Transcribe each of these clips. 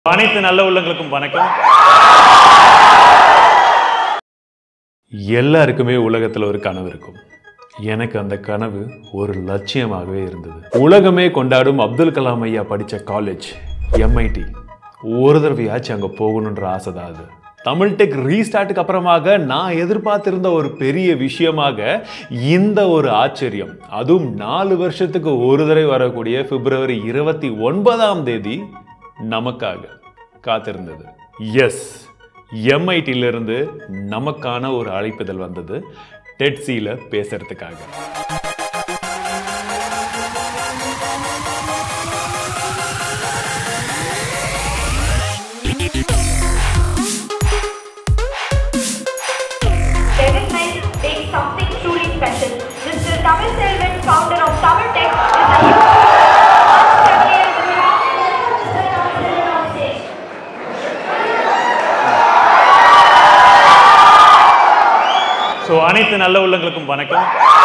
அனைத்து நல்ல உள்ளங்களுக்கும் வணக்கம் எல்லாருக்குமே உலகத்துல ஒரு கனவு இருக்கும் எனக்கு அந்த கனவு ஒரு லட்சியமாகவே இருந்தது உலகமே கொண்டாடும் அப்துல் கலாம் ஐயா படிச்ச காலேஜ் எம்ஐடி ஒரு தடவையாச்சும் அங்க போகணுன்ற ஆசை தான் அது தமிழ் டெக் ரீஸ்டார்ட்டுக்கு அப்புறமாக நான் எதிர்பார்த்திருந்த ஒரு பெரிய விஷயமாக இந்த ஒரு ஆச்சரியம் அதுவும் நாலு வருஷத்துக்கு ஒரு தடவை வரக்கூடிய பிப்ரவரி இருபத்தி ஒன்பதாம் தேதி நமக்காக காத்திருந்தது எஸ் எம்ஐடியிலிருந்து நமக்கான ஒரு அழைப்புதல் வந்தது டெட்சியில் பேசுறதுக்காக Devin Knight takes something truly special. Mr. Tamil Selvan, founder of Tamil Tech, is a huge unfamiliar Mr. Tamil Selvan on stage. So அனைத்து நல்ல உள்ளங்களுக்கும் வணக்கம்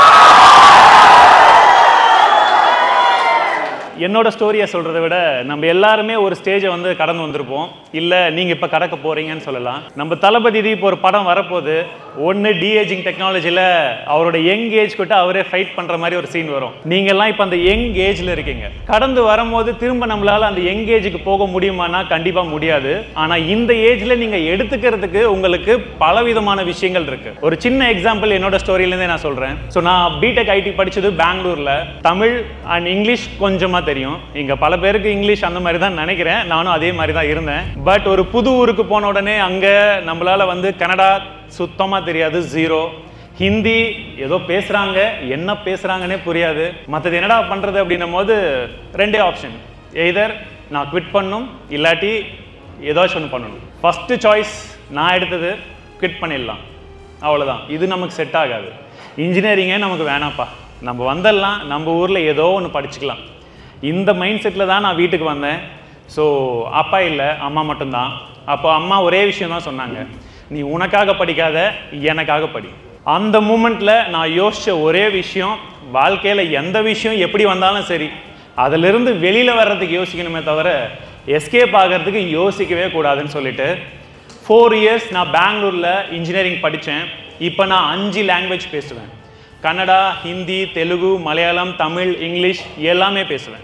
என்னோட ஸ்டோரியை சொல்கிறத விட நம்ம எல்லாருமே ஒரு ஸ்டேஜை வந்து கடந்து வந்திருப்போம் இல்லை நீங்கள் இப்போ கடக்க போகிறீங்கன்னு சொல்லலாம் நம்ம தளபதி இது இப்போ ஒரு படம் வரப்போகுது ஒன்று டிஏஜிங் டெக்னாலஜியில் அவரோட யங் ஏஜ் கிட்ட அவரே ஃபைட் பண்ணுற மாதிரி ஒரு சீன் வரும் நீங்கள்லாம் இப்போ அந்த யங் ஏஜில் இருக்கீங்க கடந்து வரும்போது திரும்ப நம்மளால் அந்த யங் ஏஜுக்கு போக முடியுமானா கண்டிப்பாக முடியாது ஆனால் இந்த ஏஜில் நீங்கள் எடுத்துக்கிறதுக்கு உங்களுக்கு பலவிதமான விஷயங்கள் இருக்கு ஒரு சின்ன எக்ஸாம்பிள் என்னோட ஸ்டோரியிலேருந்தே நான் சொல்கிறேன் ஸோ நான் பிடெக் ஐடி படிச்சது பெங்களூரில் தமிழ் அண்ட் இங்கிலீஷ் கொஞ்சமாக தெரியும் இங்கே பல பேருக்கு இங்கிலீஷ் அந்த மாதிரி தான் நினைக்கிறேன் நானும் அதே மாதிரி தான் இருந்தேன் பட் ஒரு புது ஊருக்கு போன உடனே அங்கே நம்மளால் வந்து கனடா சுத்தமாக தெரியாது ஜீரோ ஹிந்தி ஏதோ பேசுகிறாங்க என்ன பேசுகிறாங்கன்னே புரியாது மற்றது என்னடா பண்ணுறது அப்படின்னும் போது ரெண்டே ஆப்ஷன் எய்தர் நான் குவிட் பண்ணும் இல்லாட்டி ஏதாச்சும் ஒன்று பண்ணணும் ஃபஸ்ட்டு சாய்ஸ் நான் எடுத்தது குவிட் பண்ணிடலாம் அவ்வளோதான் இது நமக்கு செட் ஆகாது இன்ஜினியரிங்கே நமக்கு வேணாம்ப்பா நம்ம வந்தடலாம் நம்ம ஊரில் ஏதோ ஒன்று படிச்சுக்கலாம் இந்த மைண்ட் செட்டில் தான் நான் வீட்டுக்கு வந்தேன் ஸோ அப்பா இல்லை அம்மா மட்டும்தான் அப்போ அம்மா ஒரே விஷயம் தான் சொன்னாங்க நீ உனக்காக படிக்காத எனக்காக படி அந்த மூமெண்ட்டில் நான் யோசித்த ஒரே விஷயம் வாழ்க்கையில் எந்த விஷயம் எப்படி வந்தாலும் சரி அதிலிருந்து வெளியில் வர்றதுக்கு யோசிக்கணுமே தவிர எஸ்கேப் ஆகிறதுக்கு யோசிக்கவே கூடாதுன்னு சொல்லிட்டு ஃபோர் இயர்ஸ் நான் பெங்களூரில் இன்ஜினியரிங் படித்தேன் இப்போ நான் அஞ்சு லாங்குவேஜ் பேசுவேன் கன்னடா ஹிந்தி தெலுங்கு மலையாளம் தமிழ் இங்கிலீஷ் எல்லாமே பேசுவேன்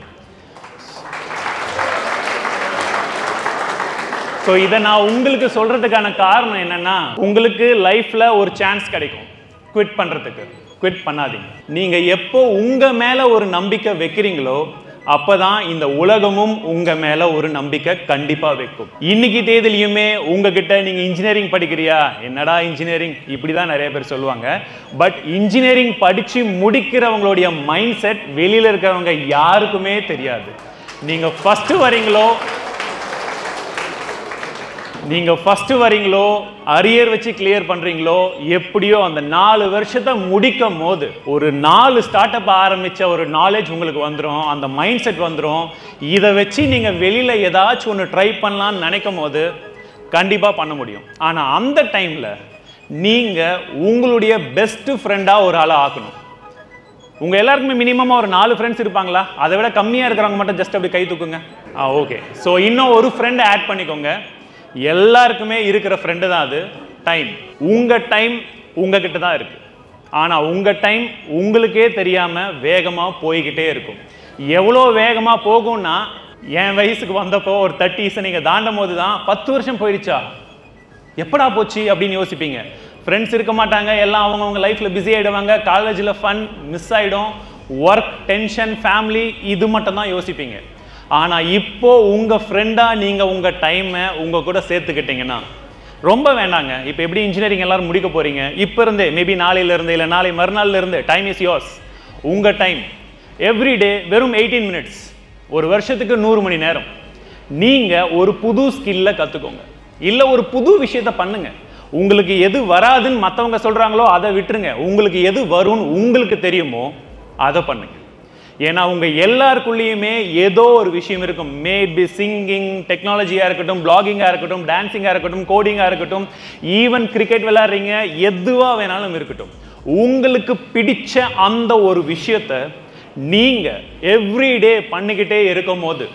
ஸோ இதை நான் உங்களுக்கு சொல்கிறதுக்கான காரணம் என்னென்னா உங்களுக்கு லைஃப்பில் ஒரு சான்ஸ் கிடைக்கும் குவிட் பண்ணுறதுக்கு குவிட் பண்ணாதீங்க நீங்கள் எப்போ உங்கள் மேலே ஒரு நம்பிக்கை வைக்கிறீங்களோ அப்போ தான் இந்த உலகமும் உங்கள் மேலே ஒரு நம்பிக்கை கண்டிப்பாக வைக்கும் இன்னைக்கு தேதியிலையுமே உங்ககிட்ட நீங்கள் இன்ஜினியரிங் படிக்கிறியா என்னடா இன்ஜினியரிங் இப்படி தான் நிறைய பேர் சொல்லுவாங்க பட் இன்ஜினியரிங் படித்து முடிக்கிறவங்களுடைய மைண்ட் செட் வெளியில் இருக்கிறவங்க யாருக்குமே தெரியாது நீங்கள் ஃபஸ்ட்டு வரீங்களோ நீங்கள் ஃபஸ்ட்டு வரீங்களோ அரியர் வச்சு கிளியர் பண்ணுறீங்களோ எப்படியோ அந்த நாலு வருஷத்தை முடிக்கும் போது ஒரு நாலு ஸ்டார்ட் அப் ஆரம்பித்த ஒரு நாலேஜ் உங்களுக்கு வந்துடும் அந்த மைண்ட் செட் வந்துடும் இதை வச்சு நீங்கள் வெளியில் ஏதாச்சும் ஒன்று ட்ரை பண்ணலான்னு நினைக்கும் போது கண்டிப்பாக பண்ண முடியும் ஆனால் அந்த டைமில் நீங்கள் உங்களுடைய பெஸ்ட்டு ஃப்ரெண்டாக ஒரு ஆளை ஆக்கணும் உங்கள் எல்லாருக்குமே மினிமமாக ஒரு நாலு ஃப்ரெண்ட்ஸ் இருப்பாங்களா அதை விட கம்மியாக இருக்கிறவங்க மட்டும் ஜஸ்ட் அப்படி கை தூக்குங்க ஆ ஓகே ஸோ இன்னும் ஒரு ஃப்ரெண்டை ஆட் பண்ணிக்கோங்க எல்லாருக்குமே இருக்கிற ஃப்ரெண்டு தான் அது டைம் உங்கள் டைம் உங்ககிட்ட தான் இருக்குது ஆனால் உங்கள் டைம் உங்களுக்கே தெரியாமல் வேகமாக போய்கிட்டே இருக்கும் எவ்வளோ வேகமாக போகும்னா என் வயசுக்கு வந்தப்போ ஒரு தேர்ட்டிஸை நீங்கள் தாண்டும் போது தான் பத்து வருஷம் போயிடுச்சா எப்படா போச்சு அப்படின்னு யோசிப்பீங்க ஃப்ரெண்ட்ஸ் இருக்க மாட்டாங்க எல்லாம் அவங்கவுங்க லைஃப்பில் பிஸி ஆகிடுவாங்க காலேஜில் ஃபன் மிஸ் ஆகிடும் ஒர்க் டென்ஷன் ஃபேமிலி இது மட்டும் தான் யோசிப்பீங்க ஆனால் இப்போ உங்கள் ஃப்ரெண்டாக நீங்கள் உங்கள் டைமை உங்கள் கூட சேர்த்துக்கிட்டீங்கன்னா ரொம்ப வேண்டாங்க இப்போ எப்படி இன்ஜினியரிங் எல்லாரும் முடிக்க போகிறீங்க இப்போ இருந்தே மேபி நாளையிலேருந்து இல்லை நாளை மறுநாள்ல இருந்து டைம் இஸ் யோர்ஸ் உங்கள் டைம் எவ்ரி டே வெறும் எயிட்டீன் மினிட்ஸ் ஒரு வருஷத்துக்கு நூறு மணி நேரம் நீங்கள் ஒரு புது ஸ்கில்ல கற்றுக்கோங்க இல்லை ஒரு புது விஷயத்த பண்ணுங்க உங்களுக்கு எது வராதுன்னு மற்றவங்க சொல்கிறாங்களோ அதை விட்டுருங்க உங்களுக்கு எது வரும்னு உங்களுக்கு தெரியுமோ அதை பண்ணுங்க ஏன்னா உங்க எல்லாருக்குள்ளேயுமே ஏதோ ஒரு விஷயம் இருக்கும் மேபி சிங்கிங் டெக்னாலஜியாக இருக்கட்டும் பிளாகிங்காக இருக்கட்டும் டான்சிங்காக இருக்கட்டும் கோடிங்காக இருக்கட்டும் ஈவன் கிரிக்கெட் விளையாடுறீங்க எதுவாக வேணாலும் இருக்கட்டும் உங்களுக்கு பிடிச்ச அந்த ஒரு விஷயத்த நீங்க எவ்ரிடே பண்ணிக்கிட்டே இருக்கும் போது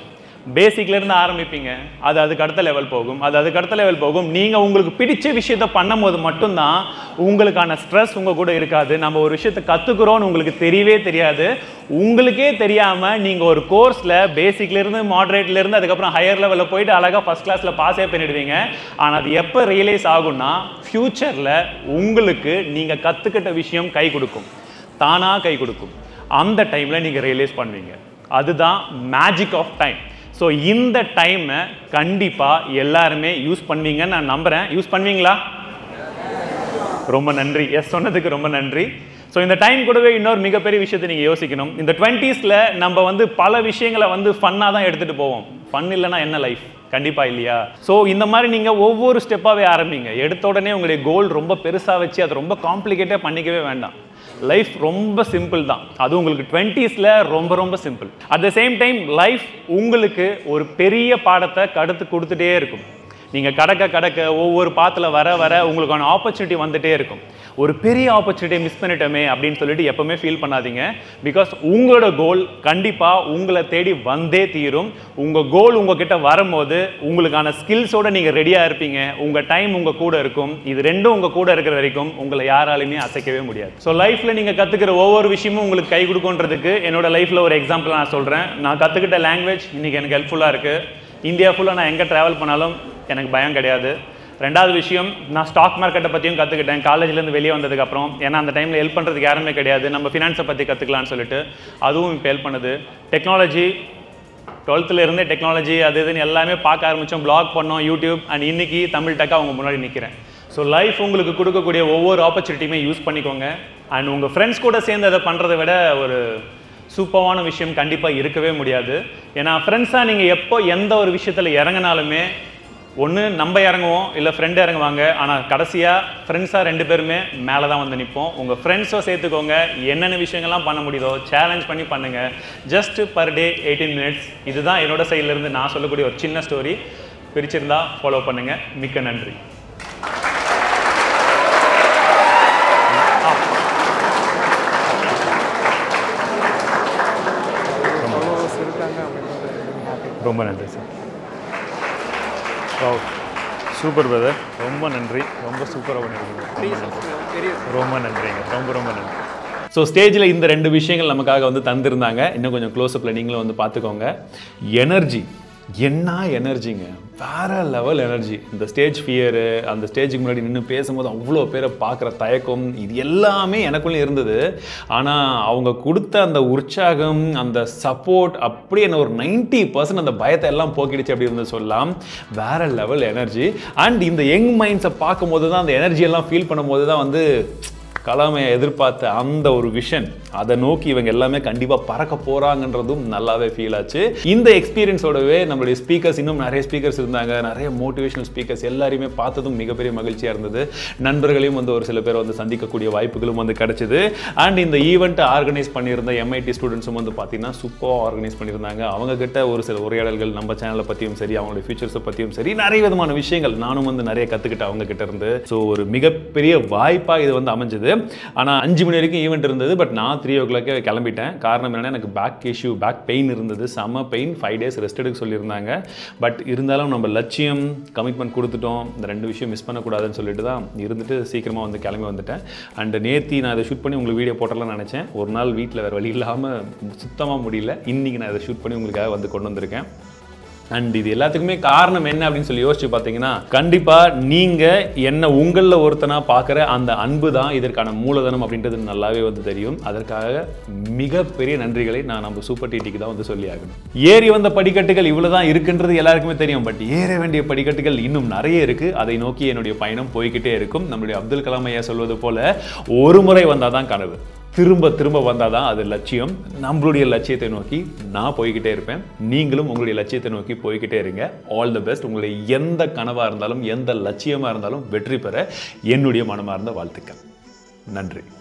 பேசிக்ல இருந்து ஆரம்பிப்பீங்க அது அதுக்கு அடுத்த லெவல் போகும் அது அதுக்கு அடுத்த லெவல் போகும் நீங்க உங்களுக்கு பிடிச்ச விஷயத்த பண்ணும்போது மட்டும்தான் உங்களுக்கான ஸ்ட்ரெஸ் உங்க கூட இருக்காது நம்ம ஒரு விஷயத்தை கத்துக்கிறோம்னு உங்களுக்கு தெரியவே தெரியாது உங்களுக்கே தெரியாம நீங்க ஒரு கோர்ஸ்ல பேசிக்ல இருந்து மாடரேட்ல இருந்து அதுக்கப்புறம் ஹையர் லெவலில் போயிட்டு அழகா ஃபர்ஸ்ட் கிளாஸ்ல பாஸே பண்ணிடுவீங்க ஆனா அது எப்போ ரியலைஸ் ஆகும்னா ஃபியூச்சர்ல உங்களுக்கு நீங்க கத்துக்கிட்ட விஷயம் கை கொடுக்கும் தானா கை கொடுக்கும் அந்த டைம்ல நீங்க ரியலைஸ் பண்ணுவீங்க அதுதான் மேஜிக் ஆஃப் டைம் ஸோ இந்த டைமை கண்டிப்பாக எல்லாருமே யூஸ் பண்ணுவீங்கன்னு நான் நம்புகிறேன் யூஸ் பண்ணுவீங்களா ரொம்ப நன்றி எஸ் சொன்னதுக்கு ரொம்ப நன்றி ஸோ இந்த டைம் கூடவே இன்னொரு மிகப்பெரிய விஷயத்தை நீங்கள் யோசிக்கணும் இந்த டுவெண்ட்டீஸில் நம்ம வந்து பல விஷயங்களை வந்து ஃபன்னாக தான் எடுத்துகிட்டு போவோம் ஃபன் இல்லைன்னா என்ன லைஃப் கண்டிப்பாக இல்லையா ஸோ இந்த மாதிரி நீங்கள் ஒவ்வொரு ஸ்டெப்பாகவே ஆரம்பிங்க எடுத்த உடனே உங்களுடைய கோல் ரொம்ப பெருசாக வச்சு அதை ரொம்ப காம்ப்ளிகேட்டாக பண்ணிக்கவே வேண்டாம் லைஃப் ரொம்ப சிம்பிள் தான் அது உங்களுக்கு டுவெண்ட்டீஸில் ரொம்ப ரொம்ப simple at the same time life உங்களுக்கு ஒரு பெரிய பாடத்தை கடுத்து கொடுத்துட்டே இருக்கும் நீங்கள் கடக்க கடக்க ஒவ்வொரு பாத்தில் வர வர உங்களுக்கான ஆப்பர்ச்சுனிட்டி வந்துட்டே இருக்கும் ஒரு பெரிய ஆப்பர்ச்சுனிட்டியை மிஸ் பண்ணிட்டோமே அப்படின்னு சொல்லிட்டு எப்பவுமே ஃபீல் பண்ணாதீங்க பிகாஸ் உங்களோட கோல் கண்டிப்பாக உங்களை தேடி வந்தே தீரும் உங்கள் கோல் உங்ககிட்ட வரும்போது உங்களுக்கான ஸ்கில்ஸோட நீங்கள் ரெடியாக இருப்பீங்க உங்கள் டைம் உங்கள் கூட இருக்கும் இது ரெண்டும் உங்கள் கூட இருக்கிற வரைக்கும் உங்களை யாராலையுமே அசைக்கவே முடியாது ஸோ லைஃப்பில் நீங்கள் கற்றுக்கிற ஒவ்வொரு விஷயமும் உங்களுக்கு கை கொடுக்குன்றதுக்கு என்னோட லைஃப்பில் ஒரு எக்ஸாம்பிள் நான் சொல்கிறேன் நான் கற்றுக்கிட்ட லாங்குவேஜ் இன்னைக்கு எனக்கு ஹெல்ப்ஃபுல்லாக இருக்குது இந்தியா ஃபுல்லாக நான் எங்கே ட்ராவல் பண்ணாலும் எனக்கு பயம் கிடையாது ரெண்டாவது விஷயம் நான் ஸ்டாக் மார்க்கெட்டை பற்றியும் கற்றுக்கிட்டேன் காலேஜ்லேருந்து வெளியே வந்ததுக்கப்புறம் ஏன்னா அந்த டைமில் ஹெல்ப் பண்ணுறதுக்கு யாருமே கிடையாது நம்ம ஃபினான்ஸை பற்றி கற்றுக்கலான்னு சொல்லிட்டு அதுவும் இப்போ ஹெல்ப் பண்ணுது டெக்னாலஜி டுவெல்த்தில் இருந்தே டெக்னாலஜி அது இதுன்னு எல்லாமே பார்க்க ஆரம்பித்தோம் ப்ளாக் பண்ணோம் யூடியூப் அண்ட் இன்னைக்கு தமிழ் டெக்காக அவங்க முன்னாடி நிற்கிறேன் ஸோ லைஃப் உங்களுக்கு கொடுக்கக்கூடிய ஒவ்வொரு ஆப்பர்ச்சுனிட்டியுமே யூஸ் பண்ணிக்கோங்க அண்ட் உங்கள் ஃப்ரெண்ட்ஸ் கூட சேர்ந்து அதை பண்ணுறதை விட ஒரு சூப்பரான விஷயம் கண்டிப்பாக இருக்கவே முடியாது ஏன்னா ஃப்ரெண்ட்ஸாக நீங்கள் எப்போ எந்த ஒரு விஷயத்தில் இறங்கினாலுமே ஒன்று நம்ம இறங்குவோம் இல்லை ஃப்ரெண்டு இறங்குவாங்க ஆனால் கடைசியாக ஃப்ரெண்ட்ஸாக ரெண்டு பேருமே மேலே தான் வந்து நிற்போம் உங்கள் ஃப்ரெண்ட்ஸோ சேர்த்துக்கோங்க என்னென்ன விஷயங்கள்லாம் பண்ண முடியுதோ சேலஞ்ச் பண்ணி பண்ணுங்கள் just per day eighteen minutes இதுதான் என்னோட சைட்லேருந்து நான் சொல்லக்கூடிய ஒரு சின்ன ஸ்டோரி பிரிச்சிருந்தா ஃபாலோ பண்ணுங்கள் மிக்க நன்றி ஃபாலோவர்ஸ் இருக்காங்க அப்படின்றது ஹாப்பி ரொம்ப நன்றி சார் ஓ சூப்பர் பிரதர் ரொம்ப நன்றி ரொம்ப சூப்பராக பண்ணியிருக்கீங்க பெரிய ரொம்ப நன்றிங்க ரொம்ப ரொம்ப நன்றி ஸோ ஸ்டேஜில் இந்த ரெண்டு விஷயங்கள் நமக்காக வந்து தந்திருந்தாங்க இன்னும் கொஞ்சம் க்ளோஸ்அப்பில் நீங்களும் வந்து பார்த்துக்கோங்க எனர்ஜி என்ன எனர்ஜிங்க வேற லெவல் எனர்ஜி இந்த ஸ்டேஜ் ஃபியரு அந்த ஸ்டேஜுக்கு முன்னாடி நின்று பேசும்போது அவ்வளோ பேரை பார்க்குற தயக்கம் இது எல்லாமே எனக்குள்ளே இருந்தது ஆனால் அவங்க கொடுத்த அந்த உற்சாகம் அந்த சப்போர்ட் அப்படியே என்ன ஒரு நைன்ட்டி பர்சன்ட் அந்த பயத்தை எல்லாம் போக்கிடுச்சு அப்படி இருந்து சொல்லலாம் வேற லெவல் எனர்ஜி அண்ட் இந்த யங் மைண்ட்ஸை பார்க்கும்போது தான் அந்த எனர்ஜி எல்லாம் ஃபீல் பண்ணும்போது தான் வந்து கலாமையை எதிர்பார்த்த அந்த ஒரு விஷன் அதை நோக்கி இவங்க எல்லாமே கண்டிப்பாக பறக்க போகிறாங்கன்றதும் நல்லாவே ஃபீல் ஆச்சு இந்த எக்ஸ்பீரியன்ஸோடவே நம்மளுடைய ஸ்பீக்கர்ஸ் இன்னும் நிறைய ஸ்பீக்கர்ஸ் இருந்தாங்க நிறைய மோட்டிவேஷனல் ஸ்பீக்கர்ஸ் எல்லாரையுமே பார்த்ததும் மிகப்பெரிய மகிழ்ச்சியாக இருந்தது நண்பர்களையும் வந்து ஒரு சில பேர் வந்து சந்திக்கக்கூடிய வாய்ப்புகளும் வந்து கிடைச்சிது அண்ட் இந்த ஈவெண்ட்டை ஆர்கனைஸ் பண்ணியிருந்த எம்ஐடி ஸ்டூடெண்ட்ஸும் வந்து பார்த்தீங்கன்னா சூப்பராக ஆர்கனைஸ் பண்ணியிருந்தாங்க அவங்க கிட்ட ஒரு சில உரையாடல்கள் நம்ம சேனலை பற்றியும் சரி அவங்களுடைய ஃபியூச்சர்ஸை பற்றியும் சரி நிறைய விதமான விஷயங்கள் நானும் வந்து நிறைய கற்றுக்கிட்டேன் அவங்க கிட்ட இருந்து ஸோ ஒரு மிகப்பெரிய வாய்ப்பாக இது வந்து அமைஞ்சது ஆனால் அஞ்சு மணி வரைக்கும் ஈவெண்ட் இருந்தது பட் நான் த்ரீ ஓ கிளாக்கே கிளம்பிட்டேன் காரணம் என்னன்னா எனக்கு பேக் இஷ்யூ பேக் பெயின் இருந்தது செம பெயின் ஃபைவ் டேஸ் ரெஸ்ட் எடுக்க சொல்லியிருந்தாங்க பட் இருந்தாலும் நம்ம லட்சியம் கமிட்மெண்ட் கொடுத்துட்டோம் இந்த ரெண்டு விஷயம் மிஸ் பண்ணக்கூடாதுன்னு சொல்லிட்டு தான் இருந்துட்டு சீக்கிரமாக வந்து கிளம்பி வந்துட்டேன் அண்ட் நேத்தி நான் இதை ஷூட் பண்ணி உங்களுக்கு வீடியோ போட்டலாம் நினச்சேன் ஒரு நாள் வீட்டில் வேறு வழி இல்லாமல் சுத்தமாக முடியல இன்றைக்கி நான் இதை ஷூட் பண்ணி உங்களுக்காக வந்து கொண்டு வந்திருக்கேன் அண்ட் இது எல்லாத்துக்குமே காரணம் என்ன அப்படின்னு சொல்லி யோசிச்சு பார்த்தீங்கன்னா கண்டிப்பா நீங்க என்ன உங்களில் ஒருத்தனா பார்க்குற அந்த அன்பு தான் இதற்கான மூலதனம் அப்படின்றது நல்லாவே வந்து தெரியும் அதற்காக மிகப்பெரிய நன்றிகளை நான் நம்ம சூப்பர் டிடிக்கு தான் வந்து சொல்லி ஆகணும் ஏறி வந்த படிக்கட்டுகள் இவ்வளவு தான் இருக்குன்றது எல்லாருக்குமே தெரியும் பட் ஏற வேண்டிய படிக்கட்டுகள் இன்னும் நிறைய இருக்கு அதை நோக்கி என்னுடைய பயணம் போய்கிட்டே இருக்கும் நம்மளுடைய அப்துல் கலாம் ஐயா சொல்வது போல ஒரு முறை வந்தால் தான் கனவு திரும்ப திரும்ப வந்தால் தான் அது லட்சியம் நம்மளுடைய லட்சியத்தை நோக்கி நான் போய்கிட்டே இருப்பேன் நீங்களும் உங்களுடைய லட்சியத்தை நோக்கி போய்கிட்டே இருங்க ஆல் தி பெஸ்ட் உங்களுடைய எந்த கனவாக இருந்தாலும் எந்த லட்சியமாக இருந்தாலும் வெற்றி பெற என்னுடைய மனமார்ந்த வாழ்த்துக்கள் நன்றி